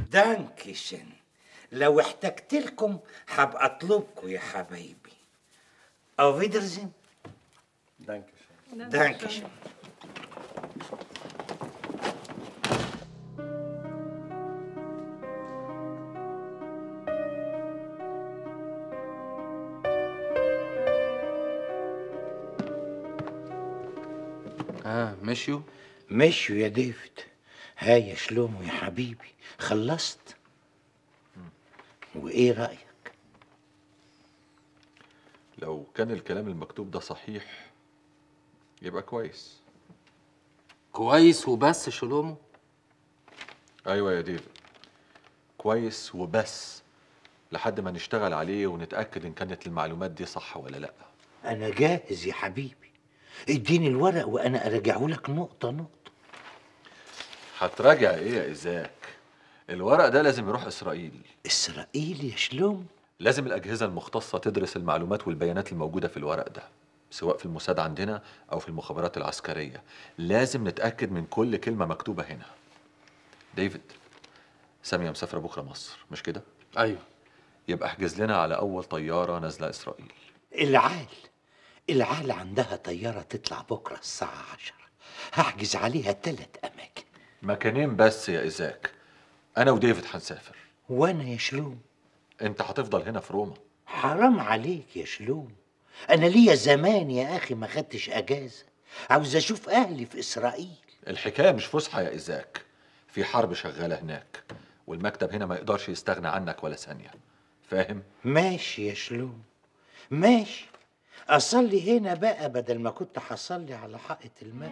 دانكشن لو احتجت لكم هبقى اطلبكم يا حبايبي او فيدرزن دانكشن دانكشن اه مشيوا مشوا يا ديفيد هاي يا شلومو يا حبيبي خلصت وايه رايك لو كان الكلام المكتوب ده صحيح يبقى كويس كويس وبس شلومو ايوه يا ديفيد كويس وبس لحد ما نشتغل عليه ونتاكد ان كانت المعلومات دي صح ولا لا انا جاهز يا حبيبي اديني الورق وانا ارجعه لك نقطه نقطه هتراجع ايه يا ايزاك الورق ده لازم يروح اسرائيل اسرائيل يا شلوم لازم الاجهزه المختصه تدرس المعلومات والبيانات الموجوده في الورق ده سواء في الموساد عندنا او في المخابرات العسكريه لازم نتاكد من كل كلمه مكتوبه هنا ديفيد ساميه مسافره بكره مصر مش كده ايوه يبقى احجز لنا على اول طياره نازله اسرائيل العال العال عندها طياره تطلع بكره الساعه عشرة هحجز عليها ثلاث اماكن مكانين بس يا ايزاك انا وديفيد هنسافر وانا يا شلوم انت هتفضل هنا في روما حرام عليك يا شلوم انا ليا زمان يا اخي ما خدتش اجازه عاوز اشوف اهلي في اسرائيل الحكايه مش فسحه يا ايزاك في حرب شغاله هناك والمكتب هنا ما يقدرش يستغنى عنك ولا ثانيه فاهم ماشي يا شلوم ماشي اصلي هنا بقى بدل ما كنت هصلي على حائط الماء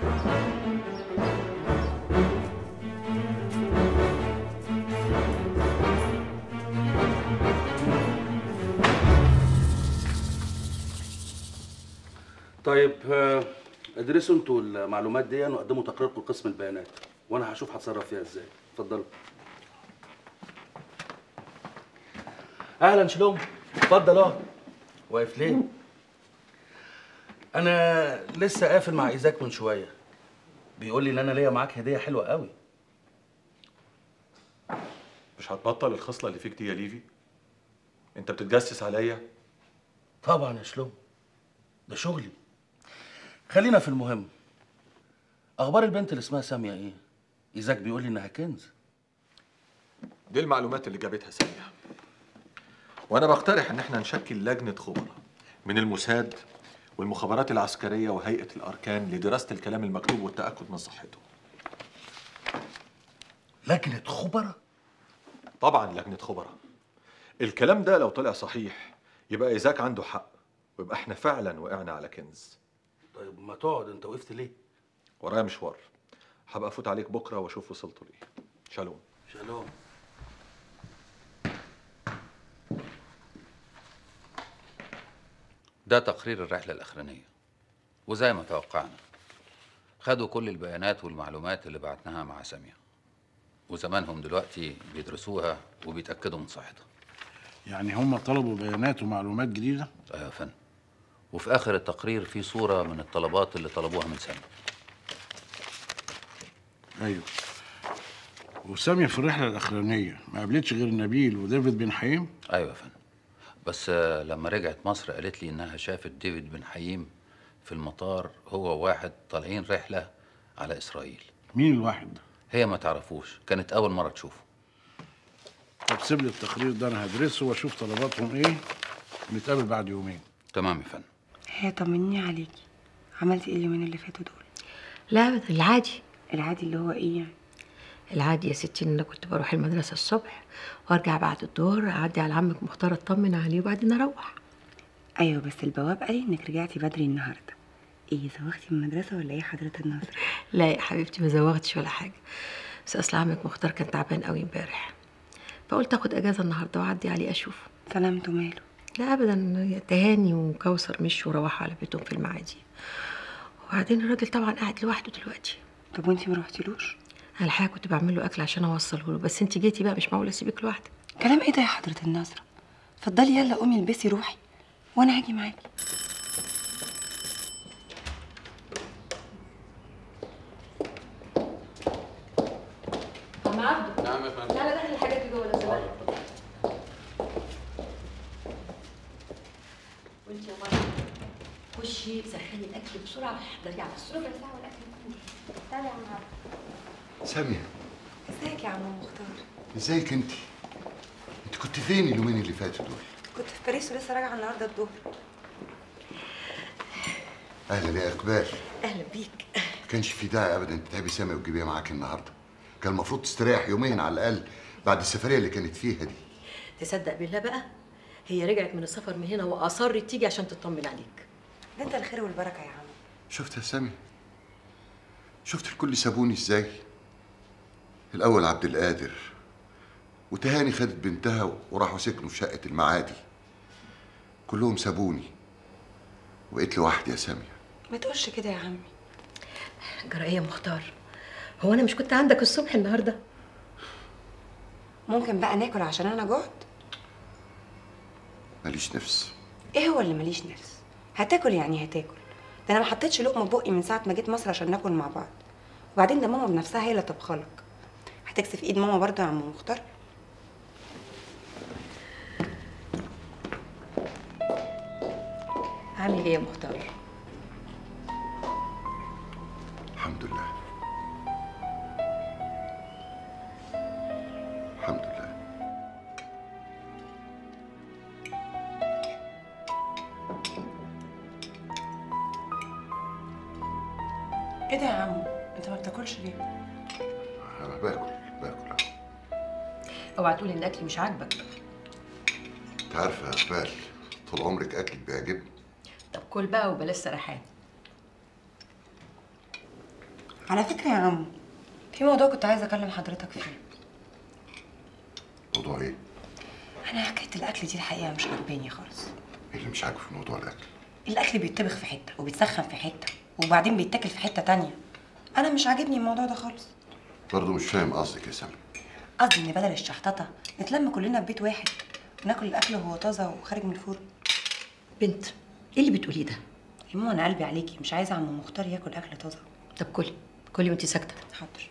طيب آه، ادرسوا انتوا المعلومات دي وقدموا تقريركم لقسم البيانات وانا هشوف هتصرف فيها ازاي اتفضلوا اهلا شلوم اتفضل اقعد واقف ليه انا لسه قافل مع ايزاك من شويه بيقول لي ان انا ليا معاك هديه حلوه قوي مش هتبطل الخصله اللي فيك دي يا ليفي انت بتتجسس عليا طبعا يا شلوم ده شغلي خلينا في المهم اخبار البنت اللي اسمها ساميه ايه ايزاك بيقول لي انها كنز دي المعلومات اللي جابتها ساميه وانا بقترح ان احنا نشكل لجنه خبراء من الموساد والمخابرات العسكريه وهيئه الاركان لدراسه الكلام المكتوب والتاكد من صحته لجنه خبراء طبعا لجنه خبراء الكلام ده لو طلع صحيح يبقى ايزاك عنده حق ويبقى احنا فعلا وقعنا على كنز طيب ما تقعد انت وقفت ليه ورايا مشوار هبقى افوت عليك بكره واشوف وصلت لايه شالوم شالوم ده تقرير الرحلة الأخرانية وزي ما توقعنا خدوا كل البيانات والمعلومات اللي بعتناها مع سامية وزمانهم دلوقتي بيدرسوها وبيتأكدوا من صحتها يعني هم طلبوا بيانات ومعلومات جديدة؟ أيوة يا فندم وفي آخر التقرير في صورة من الطلبات اللي طلبوها من سامية أيوه وسامية في الرحلة الأخرانية ما قابلتش غير نبيل وديفيد بن حيم؟ أيوة يا فندم بس آه، لما رجعت مصر قالت لي إنها شافت ديفيد بن حييم في المطار هو وواحد طالعين رحلة على إسرائيل مين الواحد ده؟ هي ما تعرفوش كانت أول مرة تشوفه طب سيب لي التقرير ده أنا هدرسه وأشوف طلباتهم إيه ونتقابل بعد يومين تمام يا فندم هي طمني عليكي عملتي ايه اليومين اللي فاتوا دول لا ابدا العادي العادي اللي هو ايه يعني العادي يا ستي ان انا كنت بروح المدرسه الصبح وارجع بعد الظهر اعدي على عمك مختار اطمن عليه وبعدين اروح ايوه بس البواب قال لي انك رجعتي بدري النهارده ايه زوغتي من المدرسه ولا ايه حضره الناصر لا يا حبيبتي ما زوغتش ولا حاجه بس اصل عمك مختار كان تعبان قوي امبارح فقلت اخد اجازه النهارده واعدي عليه اشوفه سلامته ماله لا ابدا تهاني وكوثر مشوا وروحوا على بيتهم في المعادي وبعدين الراجل طبعا قاعد لوحده دلوقتي طب وانتي ما رحتيلوش انا الحقيقه كنت بعمل له اكل عشان اوصله له بس انت جيتي بقى مش معقوله اسيبك لوحدك كلام ايه ده يا حضره الناصره اتفضلي يلا قومي البسي روحي وانا هاجي معاكي عم عبده نعم يا فندم تعالى داخل تخشي تسخني الاكل بسرعه وتحضري على السرعه ربع ساعة والأكل يكون جاهز. تعالي يا عم عبد. سامية ازيك يا عم مختار ازيك انت؟ انت كنت فين اليومين اللي فاتوا دول؟ كنت في باريس ولسه راجعة النهاردة الظهر اهلا يا اقبال اهلا بيك ما كانش في داعي ابدا تتعبي سامية وتجيبيها معاك النهارده كان المفروض تستريح يومين على الاقل بعد السفرية اللي كانت فيها دي تصدق بالله بقى هي رجعت من السفر من هنا واصرت تيجي عشان تطمن عليك ده انت الخير والبركة يا عم شفت يا سامية؟ شفت الكل سابوني ازاي؟ الأول عبد القادر وتهاني خدت بنتها وراحوا سكنوا في شقة المعادي كلهم سابوني وبقيت لوحدي يا سامية ما تقولش كده يا عمي جرأية مختار هو انا مش كنت عندك الصبح النهارده ممكن بقى ناكل عشان انا جعت ماليش نفس ايه هو اللي ماليش نفس هتاكل يعني هتاكل ده انا ما حطيتش لقمه بقي من ساعه ما جيت مصر عشان ناكل مع بعض وبعدين ده ماما بنفسها هي اللي طبخلك هتكسف ايد ماما برضه يا عم مختار عامل ايه يا مختار الحمد لله الحمد لله ايه ده يا عم انت ما بتاكلش ليه أنا باكل باكل أهو. اوعى تقولي ان اكلي مش عاجبك أنت عارفة يا إقبال طول عمرك أكلك بيعجبني طب كل بقى وبلاش سرحان على فكره يا عم في موضوع كنت عايزه اكلم حضرتك فيه موضوع إيه؟ انا حكايه الاكل دي الحقيقه مش عاجباني خالص إيه اللي مش عاجبك في موضوع الأكل؟ الاكل بيتطبخ في حته وبيتسخن في حته وبعدين بيتاكل في حته تانية انا مش عاجبني الموضوع ده خالص برضه مش فاهم قصدك يا سامية قصدي ان بدل الشحططه نتلم كلنا في بيت واحد وناكل الاكل وهو طازه وخارج من الفرن بنت ايه اللي بتقوليه ده يا ماما انا قلبي عليكي مش عايزه عم مختار ياكل اكل طازه طب كلي كلي وانت ساكته حاضر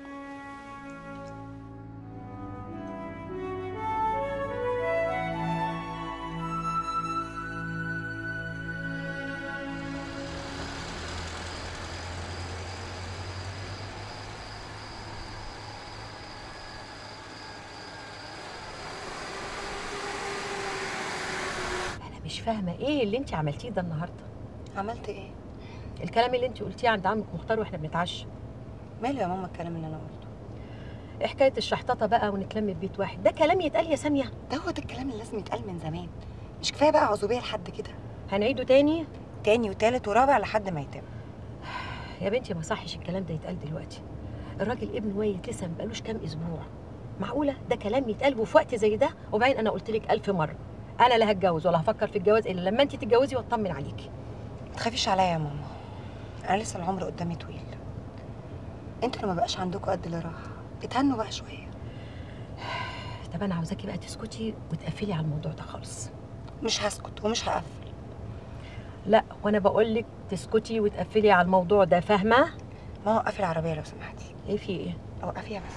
انا مش فاهمه ايه اللي انت عملتيه ده النهارده عملت ايه الكلام اللي انت قلتيه عند عمك مختار واحنا بنتعشى ماله يا ماما الكلام اللي انا قلته إيه حكايه الشحططه بقى ونتلم في بيت واحد ده كلام يتقال يا ساميه ده هو ده الكلام اللي لازم يتقال من زمان مش كفايه بقى عزوبيه لحد كده هنعيده تاني تاني وتالت ورابع لحد ما يتم يا بنتي ما صحش الكلام ده يتقال دلوقتي الراجل ابن ميت لسه ما بقالوش كام اسبوع معقوله ده كلام يتقال وفي وقت زي ده وبعدين انا قلت لك ألف مره انا لا هتجوز ولا هفكر في الجواز الا لما انت تتجوزي واطمن عليكي ما تخافيش عليا يا ماما انا لسه العمر قدامي طويل انتوا لما بقاش عندكم قد اللي راح اتهنوا بقى شويه طب انا عاوزاكي بقى تسكتي وتقفلي على الموضوع ده خالص مش هسكت ومش هقفل لا وانا بقول لك تسكتي وتقفلي على الموضوع ده فاهمه ما وقفي العربيه لو سمحتي ايه في ايه اوقفيها بس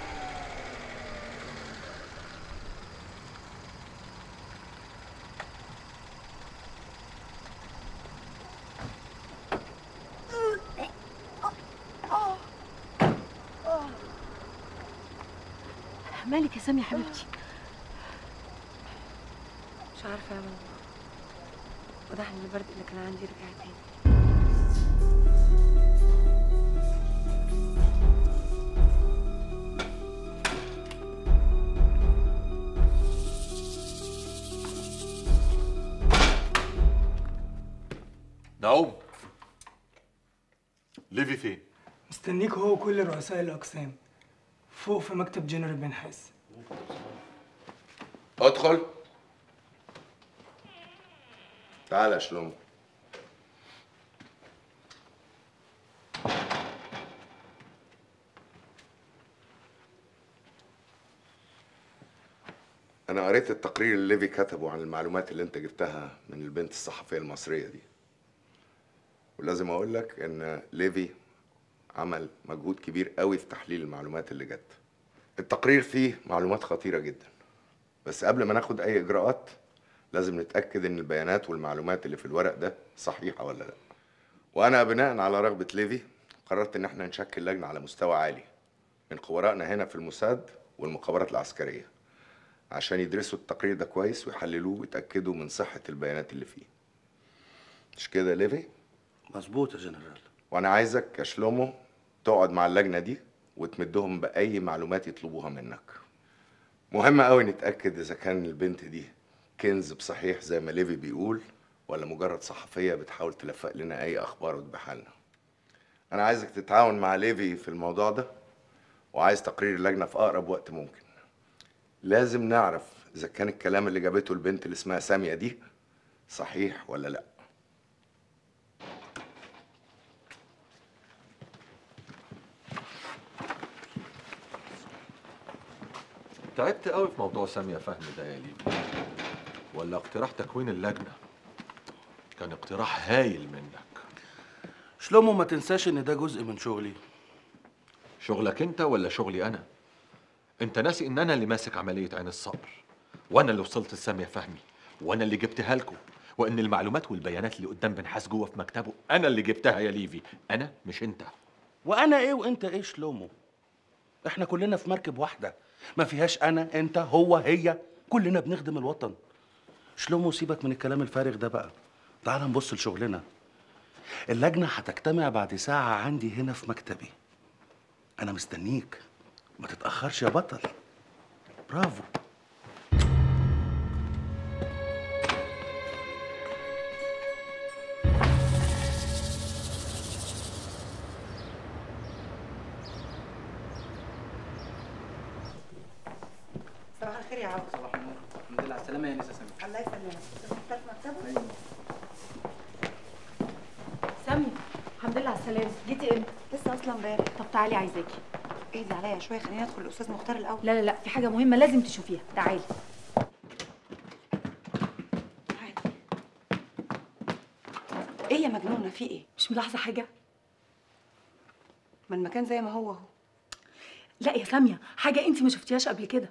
مالك يا ساميه حبيبتي مش عارفه يا ماما واضح ان البرد اللي كان عندي رجع تاني نعوم ليفي فين؟ مستنيك هو وكل رؤساء الأقسام فوق في مكتب جنرال بن حاس ادخل تعال يا شلوم أنا قريت التقرير اللي ليفي كتبه عن المعلومات اللي أنت جبتها من البنت الصحفية المصرية دي ولازم أقول لك إن ليفي عمل مجهود كبير قوي في تحليل المعلومات اللي جت التقرير فيه معلومات خطيرة جدا بس قبل ما ناخد أي إجراءات لازم نتأكد إن البيانات والمعلومات اللي في الورق ده صحيحة ولا لأ وأنا بناء على رغبة ليفي قررت إن احنا نشكل لجنة على مستوى عالي من خبرائنا هنا في الموساد والمخابرات العسكرية عشان يدرسوا التقرير ده كويس ويحللوه ويتأكدوا من صحة البيانات اللي فيه مش كده يا ليفي؟ مظبوط يا جنرال وأنا عايزك يا شلومو تقعد مع اللجنة دي وتمدهم بأي معلومات يطلبوها منك مهم قوي نتأكد إذا كان البنت دي كنز بصحيح زي ما ليفي بيقول ولا مجرد صحفية بتحاول تلفق لنا أي أخبار وتبيعها لنا أنا عايزك تتعاون مع ليفي في الموضوع ده وعايز تقرير اللجنة في أقرب وقت ممكن لازم نعرف إذا كان الكلام اللي جابته البنت اللي اسمها سامية دي صحيح ولا لأ تعبت قوي في موضوع سامية فهمي ده يا ليبي ولا اقتراح تكوين اللجنة كان اقتراح هايل منك شلومو ما تنساش ان ده جزء من شغلي شغلك انت ولا شغلي انا انت ناسي ان انا اللي ماسك عملية عين الصقر وانا اللي وصلت لسامية فهمي وانا اللي جبتها لكم وان المعلومات والبيانات اللي قدام بنحاس جوه في مكتبه انا اللي جبتها يا ليفي انا مش انت وانا ايه وانت ايه شلومو احنا كلنا في مركب واحده ما فيهاش انا انت هو هي كلنا بنخدم الوطن شلومو سيبك من الكلام الفارغ ده بقى تعال نبص لشغلنا اللجنه هتجتمع بعد ساعه عندي هنا في مكتبي انا مستنيك ما تتاخرش يا بطل برافو صباح الخير يا عوض صباح النور الحمد لله على السلامة يا نسا سامي الله يسلمك انت في مكتبه سامي الحمد لله على السلامة جيتي امتى؟ لسه اصلا امبارح طب تعالي عايزاكي اهدي عليا شويه خليني ادخل الاستاذ مختار الاول لا لا لا في حاجة مهمة لازم تشوفيها تعالي ايه يا مجنونه في ايه مش ملاحظة حاجة؟ ما المكان زي ما هو اهو لا يا سامية حاجة انت ما شفتيهاش قبل كده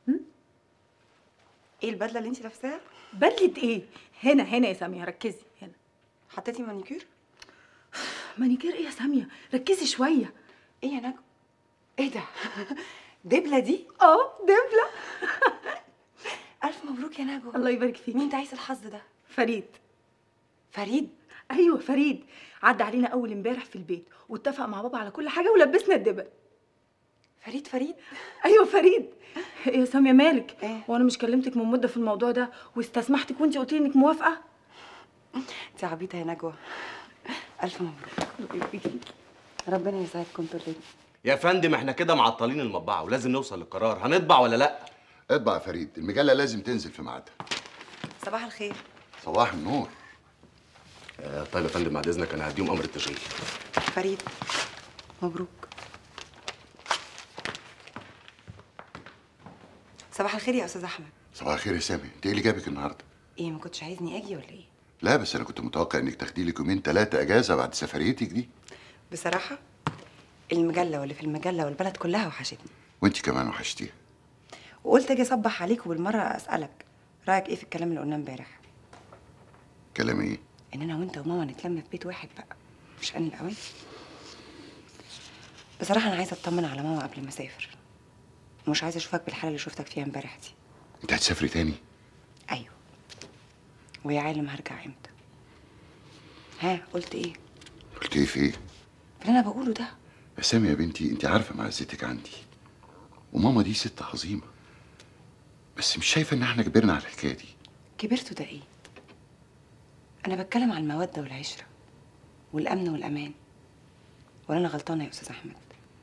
ايه البدله اللي انت لابساها بدلة ايه؟ هنا هنا يا سامية ركزي هنا حطيتي مانيكير مانيكير ايه يا سامية؟ ركزي شوية ايه يا نجم ايه ده دبله دي اه دبلة الف مبروك يا نجوى الله يبارك فيك مين تعيس الحظ ده فريد فريد ايوه فريد عدى علينا اول امبارح في البيت واتفق مع بابا على كل حاجة ولبسنا الدبل فريد فريد ايوه فريد إيه يا سامية مالك؟ إيه؟ وانا مش كلمتك من مدة في الموضوع ده واستسمحتك وانت قلتي انك موافقة؟ انت عبيطه يا نجوى الف مبروك الله يبارك فيكي ربنا يسعدكم انتوا الاتنين يا فندم احنا كده معطلين المطبعه ولازم نوصل لقرار هنطبع ولا لا اطبع يا فريد المجله لازم تنزل في ميعادها صباح الخير صباح النور آه طيب يا فندم بعد اذنك انا هديهم امر التشغيل فريد مبروك صباح الخير يا استاذ احمد صباح الخير يا سامي انت ايه اللي جابك النهارده ايه ما كنتش عايزني اجي ولا ايه لا بس انا كنت متوقع انك تاخدي لك يومين ثلاثه اجازه بعد سفريتك دي بصراحه المجله واللي في المجله والبلد كلها وحشتني وانت كمان وحشتيها وقلت اجي اصبح عليك وبالمره اسالك رايك ايه في الكلام اللي قلناه امبارح كلام ايه ان انا وانت وماما نتلم في بيت واحد بقى مش ان الاوان بصراحه انا عايزه اطمن على ماما قبل ما اسافر ومش عايزه اشوفك بالحاله اللي شفتك فيها امبارح دي انت هتسافري تاني ايوه ويا عالم هرجع امتى ها قلت ايه قلت ايه في ايه في اللي انا بقوله ده يا سامي يا بنتي انت عارفه معزتك عندي وماما دي ست عظيمه بس مش شايفه ان احنا كبرنا على الحكايه دي كبرتوا ده ايه انا بتكلم عن الموده والعشره والامن والامان ولا انا غلطانه يا استاذ احمد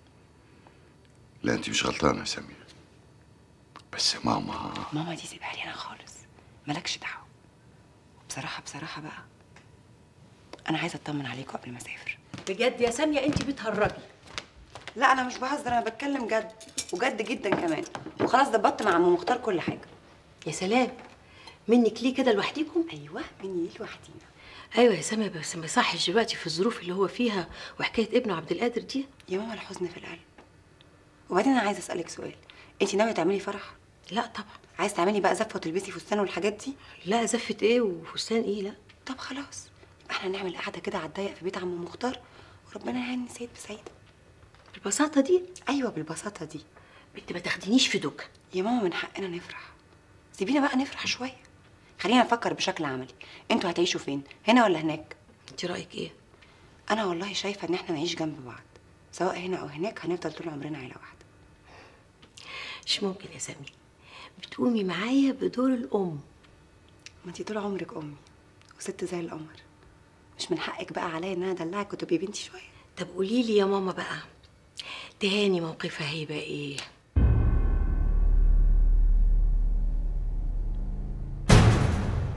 لا انت مش غلطانه يا ساميه بس ماما ماما دي سيبها لي انا خالص مالكش دعوه بصراحه بصراحه بقى انا عايزه اطمن عليكم قبل ما اسافر بجد يا سامية انت بتهرجي لا انا مش بهزر انا بتكلم جد وجد جدا كمان وخلاص ظبطت مع عم مختار كل حاجه يا سلام منك ليه كده لوحديكم ايوه مني لوحدينا ايوه يا سامية بس ما يصحش دلوقتي في الظروف اللي هو فيها وحكاية ابنه عبد القادر دي يا ماما الحزن في القلب وبعدين انا عايزه اسالك سؤال انت ناويه تعملي فرح لا طبعا عايز تعملي بقى زفه وتلبسي فستان والحاجات دي لا زفه ايه وفستان ايه لا طب خلاص احنا نعمل قعده كده على الضيق في بيت عم مختار وربنا يهني سيد بسعيد بالبساطه دي ايوه بالبساطه دي بنت ما تاخدينيش في دوكا يا ماما من حقنا نفرح سيبينا بقى نفرح شويه خلينا نفكر بشكل عملي انتوا هتعيشوا فين هنا ولا هناك انت رايك ايه انا والله شايفه ان احنا نعيش جنب بعض سواء هنا او هناك هنفضل طول عمرنا عيله واحده مش ممكن يا سامي بتقومي معايا بدور الام ما انتي طول عمرك امي وست زي القمر مش من حقك بقى عليا ان انا ادلعك وتبقي بنتي شويه طب قولي لي يا ماما بقى تهاني موقفها هيبقى ايه